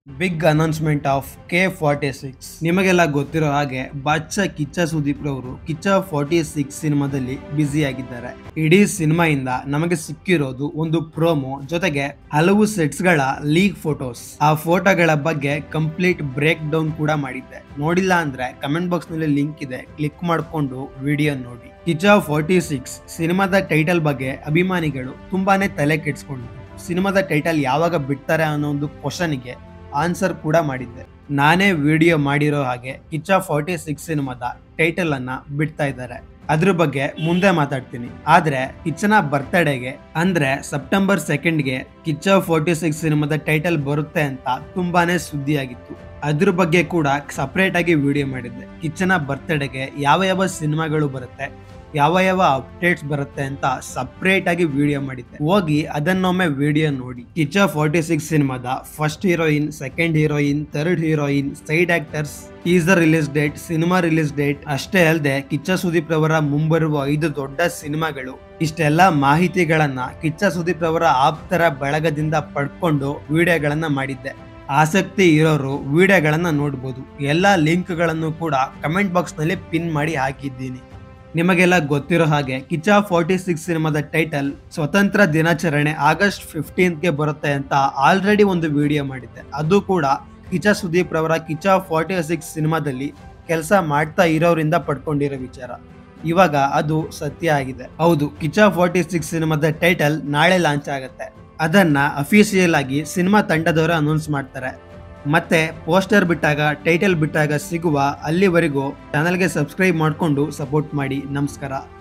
big announcement of K forty six ನಿಮಗೆಲ್ಲ ಗೊತ್ತಿರೋ ಹಾಗೆ ಬಾದ್ಶಾ ಕಿಚ್ಚ ಸುದೀಪ್ ರವರು ಕಿಚ್ಚ ಫಾರ್ಟಿ ಸಿಕ್ಸ್ ಸಿನಿಮಾದಲ್ಲಿ ಬ್ಯುಸಿ ಆಗಿದ್ದಾರೆ ಇಡೀ ಸಿನಿಮಾಯಿಂದ ನಮಗೆ ಸಿಕ್ಕಿರೋದು ಒಂದು ಪ್ರೋಮೋ ಜೊತೆಗೆ ಹಲವು ಸೆಟ್ಸ್ ಗಳ ಲೀಗ್ ಫೋಟೋಸ್ ಆ ಫೋಟೋಗಳ ಬಗ್ಗೆ ಕಂಪ್ಲೀಟ್ ಬ್ರೇಕ್ ಡೌನ್ ಕೂಡ ಮಾಡಿದ್ದೆ ನೋಡಿಲ್ಲ ಅಂದ್ರೆ ಕಮೆಂಟ್ ಬಾಕ್ಸ್ ನಲ್ಲಿ ಲಿಂಕ್ ಇದೆ ಕ್ಲಿಕ್ ಮಾಡ್ಕೊಂಡು ವಿಡಿಯೋ ನೋಡಿ ಕಿಚ್ಚ ಫಾರ್ಟಿ ಸಿಕ್ಸ್ ಸಿನಿಮಾದ ಟೈಟಲ್ ಬಗ್ಗೆ ಅಭಿಮಾನಿಗಳು ತುಂಬಾನೇ ತಲೆ ಕೆಡ್ಸ್ಕೊಂಡಿದ್ರು ಸಿನಿಮಾದ ಟೈಟಲ್ ಯಾವಾಗ ಬಿಡ್ತಾರೆ ಅನ್ನೋ ಒಂದು ಕ್ವಶನ್ಗೆ ಆನ್ಸರ್ ಕೂಡ ಮಾಡಿದ್ದೆ ನಾನೇ ವಿಡಿಯೋ ಮಾಡಿರೋ ಹಾಗೆ ಕಿಚ್ಚ ಫಾರ್ಟಿ ಸಿಕ್ಸ್ ಸಿನಿಮಾದ ಟೈಟಲ್ ಅನ್ನ ಬಿಡ್ತಾ ಇದ್ದಾರೆ ಅದ್ರ ಬಗ್ಗೆ ಮುಂದೆ ಮಾತಾಡ್ತೀನಿ ಆದ್ರೆ ಕಿಚ್ಚನ ಬರ್ತ್ಡೇಗೆ ಅಂದ್ರೆ ಸೆಪ್ಟೆಂಬರ್ ಸೆಕೆಂಡ್ಗೆ ಕಿಚ್ಚ ಫೋರ್ಟಿ ಸಿಕ್ಸ್ ಸಿನಿಮಾದ ಟೈಟಲ್ ಬರುತ್ತೆ ಅಂತ ತುಂಬಾನೇ ಸುದ್ದಿ ಆಗಿತ್ತು ಅದ್ರ ಬಗ್ಗೆ ಕೂಡ ಸಪರೇಟ್ ಆಗಿ ವಿಡಿಯೋ ಮಾಡಿದ್ದೆ ಕಿಚ್ಚನ ಬರ್ತ್ಡೇಗೆ ಯಾವ ಯಾವ ಸಿನಿಮಾಗಳು ಬರುತ್ತೆ ಯಾವ ಯಾವ ಅಪ್ಡೇಟ್ಸ್ ಬರುತ್ತೆ ಅಂತ ಸಪ್ರೇಟ್ ಆಗಿ ವಿಡಿಯೋ ಮಾಡಿದ್ದೆ ಹೋಗಿ ಅದನ್ನೊಮ್ಮೆ ವಿಡಿಯೋ ನೋಡಿ ಕಿಚ್ಚ ಫಾರ್ಟಿ ಸಿಕ್ಸ್ ಸಿನಿಮಾದ first heroine second heroine third heroine side actors teaser release date cinema release date ಅಷ್ಟೇ ಅಲ್ಲದೆ ಕಿಚ್ಚ ಸುದೀಪ್ ರವರ ಮುಂಬರುವ ಐದು ದೊಡ್ಡ ಸಿನಿಮಾಗಳು ಇಷ್ಟೆಲ್ಲ ಮಾಹಿತಿಗಳನ್ನ ಕಿಚ್ಚ ಸುದೀಪ್ ರವರ ಆಪ್ತರ ಬಳಗದಿಂದ ಪಡ್ಕೊಂಡು ವಿಡಿಯೋಗಳನ್ನ ಮಾಡಿದ್ದೆ ಆಸಕ್ತಿ ಇರೋರು ವಿಡಿಯೋಗಳನ್ನ ನೋಡ್ಬೋದು ಎಲ್ಲಾ ಲಿಂಕ್ಗಳನ್ನು ಕೂಡ ಕಮೆಂಟ್ ಬಾಕ್ಸ್ ನಲ್ಲಿ ಪಿನ್ ಮಾಡಿ ಹಾಕಿದ್ದೀನಿ ನಿಮಗೆಲ್ಲ ಗೊತ್ತಿರೋ ಹಾಗೆ ಕಿಚ್ಚ ಫಾರ್ಟಿ ಸಿಕ್ಸ್ ಸಿನಿಮಾದ ಟೈಟಲ್ ಸ್ವತಂತ್ರ ದಿನಾಚರಣೆ ಆಗಸ್ಟ್ ಫಿಫ್ಟೀನ್ತ್ಗೆ ಬರುತ್ತೆ ಅಂತ ಆಲ್ರೆಡಿ ಒಂದು ವಿಡಿಯೋ ಮಾಡಿದ್ದೆ ಅದು ಕೂಡ ಕಿಚ್ಚ ಸುದೀಪ್ ರವರ ಕಿಚ್ಚ ಫಾರ್ಟಿ ಸಿಕ್ಸ್ ಸಿನಿಮಾದಲ್ಲಿ ಕೆಲಸ ಮಾಡ್ತಾ ಇರೋರಿಂದ ಪಡ್ಕೊಂಡಿರೋ ವಿಚಾರ ಇವಾಗ ಅದು ಸತ್ಯ ಆಗಿದೆ ಹೌದು ಕಿಚ್ಚ ಫಾರ್ಟಿ ಸಿಕ್ಸ್ ಸಿನಿಮಾದ ಟೈಟಲ್ ನಾಳೆ ಲಾಂಚ್ ಆಗುತ್ತೆ ಅದನ್ನ ಅಫಿಷಿಯಲ್ ಆಗಿ ಸಿನಿಮಾ ತಂಡದವರು ಅನೌನ್ಸ್ ಮಾಡ್ತಾರೆ ಮತ್ತೆ ಪೋಸ್ಟರ್ ಬಿಟ್ಟಾಗ ಟೈಟಲ್ ಬಿಟ್ಟಾಗ ಸಿಗುವ ಅಲ್ಲಿವರೆಗೂ ಚಾನಲ್ಗೆ ಸಬ್ಸ್ಕ್ರೈಬ್ ಮಾಡಿಕೊಂಡು ಸಪೋರ್ಟ್ ಮಾಡಿ ನಮಸ್ಕಾರ